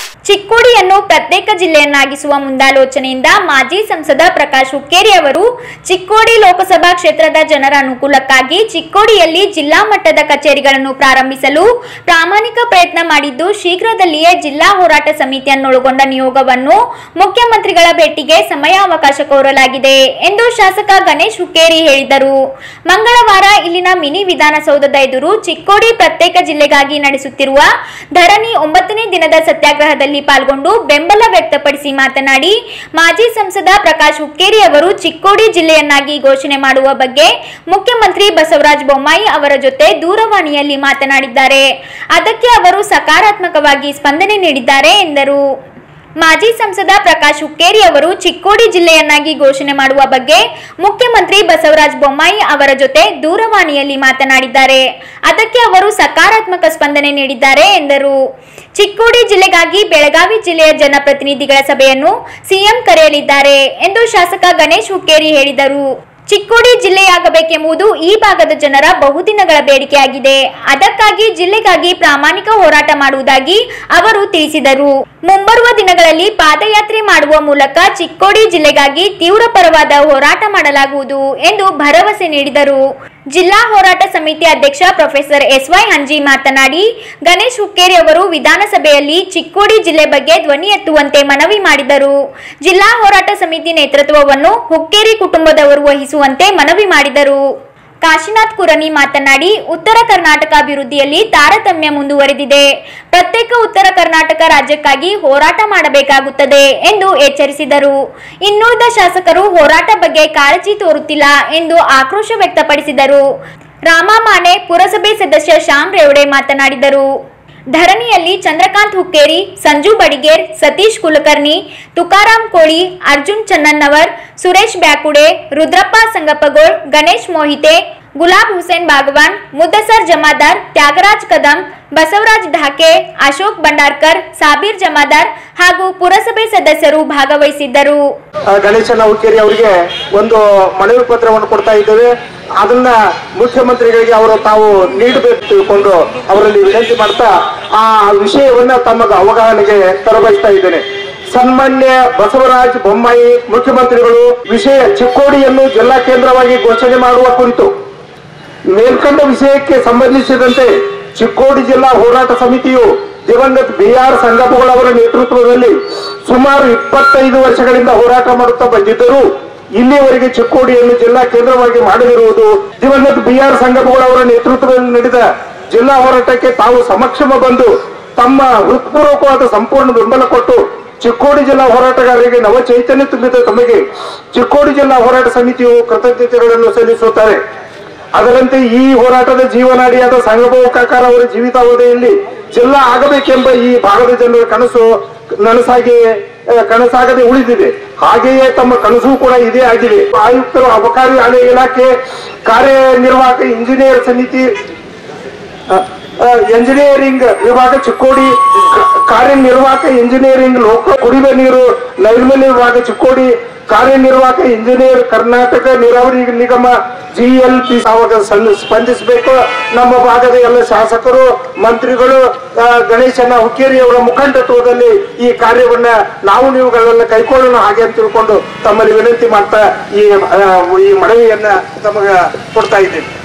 ಚಿಕ್ಕೋಡಿಯನ್ನು ಪ್ರತ್ಯೇಕ ಜಿಲ್ಲೆಯನ್ನಾಗಿಸುವ ಮುಂದಾಲೋಚನೆಯಿಂದ ಮಾಜಿ ಸಂಸದ ಪ್ರಕಾಶ್ ಹುಕ್ಕೇರಿ ಅವರು ಚಿಕ್ಕೋಡಿ ಲೋಕಸಭಾ ಕ್ಷೇತ್ರದ ಜನರ ಅನುಕೂಲಕ್ಕಾಗಿ ಚಿಕ್ಕೋಡಿಯಲ್ಲಿ ಜಿಲ್ಲಾ ಮಟ್ಟದ ಕಚೇರಿಗಳನ್ನು ಪ್ರಾರಂಭಿಸಲು ಪ್ರಾಮಾಣಿಕ ಪ್ರಯತ್ನ ಮಾಡಿದ್ದು ಶೀಘ್ರದಲ್ಲಿಯೇ ಜಿಲ್ಲಾ ಹೋರಾಟ ಸಮಿತಿಯನ್ನೊಳಗೊಂಡ ನಿಯೋಗವನ್ನು ಮುಖ್ಯಮಂತ್ರಿಗಳ ಭೇಟಿಗೆ ಸಮಯಾವಕಾಶ ಕೋರಲಾಗಿದೆ ಎಂದು ಶಾಸಕ ಗಣೇಶ್ ಹುಕ್ಕೇರಿ ಹೇಳಿದರು ಮಂಗಳವಾರ ಇಲ್ಲಿನ ಮಿನಿ ವಿಧಾನಸೌಧದ ಎದುರು ಚಿಕ್ಕೋಡಿ ಪ್ರತ್ಯೇಕ ಜಿಲ್ಲೆಗಾಗಿ ನಡೆಸುತ್ತಿರುವ ಧರಣಿ ಒಂಬತ್ತನೇ ದಿನದ ಸತ್ಯಾಗ್ರಹದಲ್ಲಿ ಪಾಲ್ಗೊಂಡು ಬೆಂಬಲ ವ್ಯಕ್ತಪಡಿಸಿ ಮಾತನಾಡಿ ಮಾಜಿ ಸಂಸದ ಪ್ರಕಾಶ್ ಹುಕ್ಕೇರಿ ಅವರು ಚಿಕ್ಕೋಡಿ ಜಿಲ್ಲೆಯನ್ನಾಗಿ ಘೋಷಣೆ ಮಾಡುವ ಬಗ್ಗೆ ಮುಖ್ಯಮಂತ್ರಿ ಬಸವರಾಜ ಬೊಮ್ಮಾಯಿ ಅವರ ಜೊತೆ ದೂರವಾಣಿಯಲ್ಲಿ ಮಾತನಾಡಿದ್ದಾರೆ ಅದಕ್ಕೆ ಅವರು ಸಕಾರಾತ್ಮಕವಾಗಿ ಸ್ಪಂದನೆ ನೀಡಿದ್ದಾರೆ ಎಂದರು ಮಾಜಿ ಸಂಸದ ಪ್ರಕಾಶ್ ಹುಕ್ಕೇರಿ ಅವರು ಚಿಕ್ಕೋಡಿ ಜಿಲ್ಲೆಯನ್ನಾಗಿ ಘೋಷಣೆ ಮಾಡುವ ಬಗ್ಗೆ ಮುಖ್ಯಮಂತ್ರಿ ಬಸವರಾಜ ಬೊಮ್ಮಾಯಿ ಅವರ ಜೊತೆ ದೂರವಾಣಿಯಲ್ಲಿ ಮಾತನಾಡಿದ್ದಾರೆ ಅದಕ್ಕೆ ಅವರು ಸಕಾರಾತ್ಮಕ ಸ್ಪಂದನೆ ನೀಡಿದ್ದಾರೆ ಎಂದರು ಚಿಕ್ಕೋಡಿ ಜಿಲ್ಲೆಗಾಗಿ ಬೆಳಗಾವಿ ಜಿಲ್ಲೆಯ ಜನಪ್ರತಿನಿಧಿಗಳ ಸಭೆಯನ್ನು ಸಿಎಂ ಕರೆಯಲಿದ್ದಾರೆ ಎಂದು ಶಾಸಕ ಗಣೇಶ್ ಹುಕ್ಕೇರಿ ಹೇಳಿದರು ಚಿಕ್ಕೋಡಿ ಜಿಲ್ಲೆಯಾಗಬೇಕೆಂಬುದು ಈ ಭಾಗದ ಜನರ ಬಹುದಿನಗಳ ಬೇಡಿಕೆಯಾಗಿದೆ ಅದಕ್ಕಾಗಿ ಜಿಲ್ಲೆಗಾಗಿ ಪ್ರಾಮಾಣಿಕ ಹೋರಾಟ ಮಾಡುವುದಾಗಿ ಅವರು ತಿಳಿಸಿದರು ಮುಂಬರುವ ದಿನಗಳಲ್ಲಿ ಪಾದಯಾತ್ರೆ ಮಾಡುವ ಮೂಲಕ ಚಿಕ್ಕೋಡಿ ಜಿಲ್ಲೆಗಾಗಿ ತೀವ್ರ ಪರವಾದ ಹೋರಾಟ ಮಾಡಲಾಗುವುದು ಎಂದು ಭರವಸೆ ನೀಡಿದರು ಜಿಲ್ಲಾ ಹೋರಾಟ ಸಮಿತಿ ಅಧ್ಯಕ್ಷ ಪ್ರೊಫೆಸರ್ ಎಸ್ ವೈ ಹಂಜಿ ಮಾತನಾಡಿ ಗಣೇಶ್ ಹುಕ್ಕೇರಿ ಅವರು ವಿಧಾನಸಭೆಯಲ್ಲಿ ಚಿಕ್ಕೋಡಿ ಜಿಲ್ಲೆ ಬಗ್ಗೆ ಧ್ವನಿ ಎತ್ತುವಂತೆ ಮನವಿ ಮಾಡಿದರು ಜಿಲ್ಲಾ ಹೋರಾಟ ಸಮಿತಿ ನೇತೃತ್ವವನ್ನು ಹುಕ್ಕೇರಿ ಕುಟುಂಬದವರು ವಹಿಸುವಂತೆ ಮನವಿ ಮಾಡಿದರು ಕಾಶಿನಾಥ್ ಕುರನಿ ಮಾತನಾಡಿ ಉತ್ತರ ಕರ್ನಾಟಕ ಅಭಿವೃದ್ಧಿಯಲ್ಲಿ ತಾರತಮ್ಯ ಮುಂದುವರೆದಿದೆ ಪ್ರತ್ಯೇಕ ಉತ್ತರ ಕರ್ನಾಟಕ ರಾಜ್ಯಕ್ಕಾಗಿ ಹೋರಾಟ ಮಾಡಬೇಕಾಗುತ್ತದೆ ಎಂದು ಎಚ್ಚರಿಸಿದರು ಇನ್ನುಳಿದ ಶಾಸಕರು ಹೋರಾಟ ಬಗ್ಗೆ ಕಾಳಜಿ ತೋರುತ್ತಿಲ್ಲ ಎಂದು ಆಕ್ರೋಶ ವ್ಯಕ್ತಪಡಿಸಿದರು ರಾಮ ಮಾನೆ ಪುರಸಭೆ ಸದಸ್ಯ ಶ್ಯಾಮ್ ರೇವಡೆ ಮಾತನಾಡಿದರು ಧರಣಿಯಲ್ಲಿ ಚಂದ್ರಕಾಂತ್ ಹುಕ್ಕೇರಿ ಸಂಜು ಬಡಿಗೇರ್ ಸತೀಶ್ ಕುಲಕರ್ಣಿ ತುಕಾರಾಮ್ ಕೋಳಿ ಅರ್ಜುನ್ ಚನ್ನನ್ನವರ್ ಸುರೇಶ್ ಬ್ಯಾಕುಡೆ ರುದ್ರಪ್ಪ ಸಂಗಪ್ಪಗೋಳ್ ಗಣೇಶ್ ಮೋಹಿತೆ ಗುಲಾಬ್ ಹುಸೇನ್ ಬಾಗವಾನ್ ಮುದ್ದಸರ್ ಜಮಾದಾರ್ ತ್ಯಾಗರಾಜ್ ಕದಂ ಬಸವರಾಜ್ ಢಾಕೆ ಅಶೋಕ್ ಭಂಡಾರ್ಕರ್ ಸಾಬೀರ್ ಜಮಾದಾರ್ ಹಾಗೂ ಪುರಸಭೆ ಸದಸ್ಯರು ಭಾಗವಹಿಸಿದ್ದರು ಆ, ಗಣೇಶನ ಹುಕ್ಕೇರಿ ಅವರಿಗೆ ಒಂದು ಮನವಿ ಪತ್ರವನ್ನು ಕೊಡ್ತಾ ಇದ್ದೇವೆ ಅದನ್ನ ಮುಖ್ಯಮಂತ್ರಿಗಳಿಗೆ ಅವರು ತಾವು ನೀಡಬೇಕು ತಿಳ್ಕೊಂಡು ಅವರಲ್ಲಿ ವಿನಂತಿ ಮಾಡ್ತಾ ಆ ವಿಷಯವನ್ನ ತಮ್ಮ ಅವಗಾಹನೆಗೆ ತರಬಯಸ್ತಾ ಇದ್ದೇನೆ ಸನ್ಮಾನ್ಯ ಬಸವರಾಜ ಬೊಮ್ಮಾಯಿ ಮುಖ್ಯಮಂತ್ರಿಗಳು ವಿಷಯ ಚಿಕ್ಕೋಡಿಯನ್ನು ಜಿಲ್ಲಾ ಕೇಂದ್ರವಾಗಿ ಘೋಷಣೆ ಮಾಡುವ ಕುರಿತು ಮೇಲ್ಕಂಡ ವಿಷಯಕ್ಕೆ ಸಂಬಂಧಿಸಿದಂತೆ ಚಿಕ್ಕೋಡಿ ಜಿಲ್ಲಾ ಹೋರಾಟ ಸಮಿತಿಯು ದಿವಂಗತ ಬಿ ಆರ್ ಸಂಗಪ್ಪಗಳವರ ನೇತೃತ್ವದಲ್ಲಿ ಸುಮಾರು ಇಪ್ಪತ್ತೈದು ವರ್ಷಗಳಿಂದ ಹೋರಾಟ ಮಾಡುತ್ತಾ ಬಂದಿದ್ದರು ಇಲ್ಲಿಯವರೆಗೆ ಚಿಕ್ಕೋಡಿಯನ್ನು ಜಿಲ್ಲಾ ಕೇಂದ್ರವಾಗಿ ಮಾಡದಿರುವುದು ದಿವಂಗತ ಬಿ ಆರ್ ಸಂಗಪ್ಪಗಳವರ ನೇತೃತ್ವದಲ್ಲಿ ನಡೆದ ಜಿಲ್ಲಾ ಹೋರಾಟಕ್ಕೆ ತಾವು ಸಮಕ್ಷಮ ಬಂದು ತಮ್ಮ ಹೃತ್ಪೂರ್ವಕವಾದ ಸಂಪೂರ್ಣ ಬೆಂಬಲ ಕೊಟ್ಟು ಚಿಕ್ಕೋಡಿ ಜಿಲ್ಲಾ ಹೋರಾಟಗಾರರಿಗೆ ನವ ಚೈತನ್ಯ ತುಂಬಿದ ತಮಗೆ ಚಿಕ್ಕೋಡಿ ಜಿಲ್ಲಾ ಹೋರಾಟ ಸಮಿತಿಯು ಕೃತಜ್ಞತೆಗಳನ್ನು ಸಲ್ಲಿಸುತ್ತಾರೆ ಅದರಂತೆ ಈ ಹೋರಾಟದ ಜೀವನಾಡಿಯಾದ ಸಂಗಭವ ಕಾಕಾರ ಅವರ ಜೀವಿತಾವಧಿಯಲ್ಲಿ ಜಿಲ್ಲಾ ಆಗಬೇಕೆಂಬ ಈ ಭಾಗದ ಜನರ ಕನಸು ನನಸಾಗಿ ಆ, ಕನಸಾಗದೆ ಉಳಿದಿದೆ ಹಾಗೆಯೇ ತಮ್ಮ ಕನಸು ಕೂಡ ಇದೇ ಆಗಿದೆ ಆಯುಕ್ತರು ಅಬಕಾರಿ ಆದಾಯ ಇಲಾಖೆ ಕಾರ್ಯನಿರ್ವಾಹಕ ಇಂಜಿನಿಯರ್ ಸಮಿತಿ ಎಂಜಿನಿಯರಿಂಗ್ ವಿಭಾಗ ಚಿಕ್ಕೋಡಿ ಕ- ಕಾರ್ಯನಿರ್ವಾಹಕ ಇಂಜಿನಿಯರಿಂಗ್ ಲೋಕ ಕುಡಿಯುವ ನೀರು ನೈರ್ಮಲ್ಯ ವಿಭಾಗ ಚಿಕ್ಕೋಡಿ ಕಾರ್ಯನಿರ್ವಾಹಕ ಇಂಜಿನಿಯರ್ ಕರ್ನಾಟಕ ನೀರಾವರಿ ನಿಗಮ ಜಿಎಲ್ಪಿ ಅವಾಗ ಸಂ- ಸ್ಪಂದಿಸಬೇಕು ನಮ್ಮ ಭಾಗದ ಎಲ್ಲ ಶಾಸಕರು ಮಂತ್ರಿಗಳು ಆ, ಗಣೇಶನ ಹುಕ್ಕೇರಿ ಅವರ ಮುಖಂಡತ್ವದಲ್ಲಿ ಈ ಕಾರ್ಯವನ್ನ ನಾವು ನೀವುಗಳೆಲ್ಲ ಕೈಕೊಳ್ಳೋಣ ಹಾಗೆ ಅಂತ ತಿಳ್ಕೊಂಡು ತಮ್ಮಲ್ಲಿ ವಿನಂತಿ ಮಾಡ್ತಾ ಈ ಆ, ಈ ಮನವಿಯನ್ನ ತಮಗ ಕೊಡ್ತಾ ಇದ್ದೇನೆ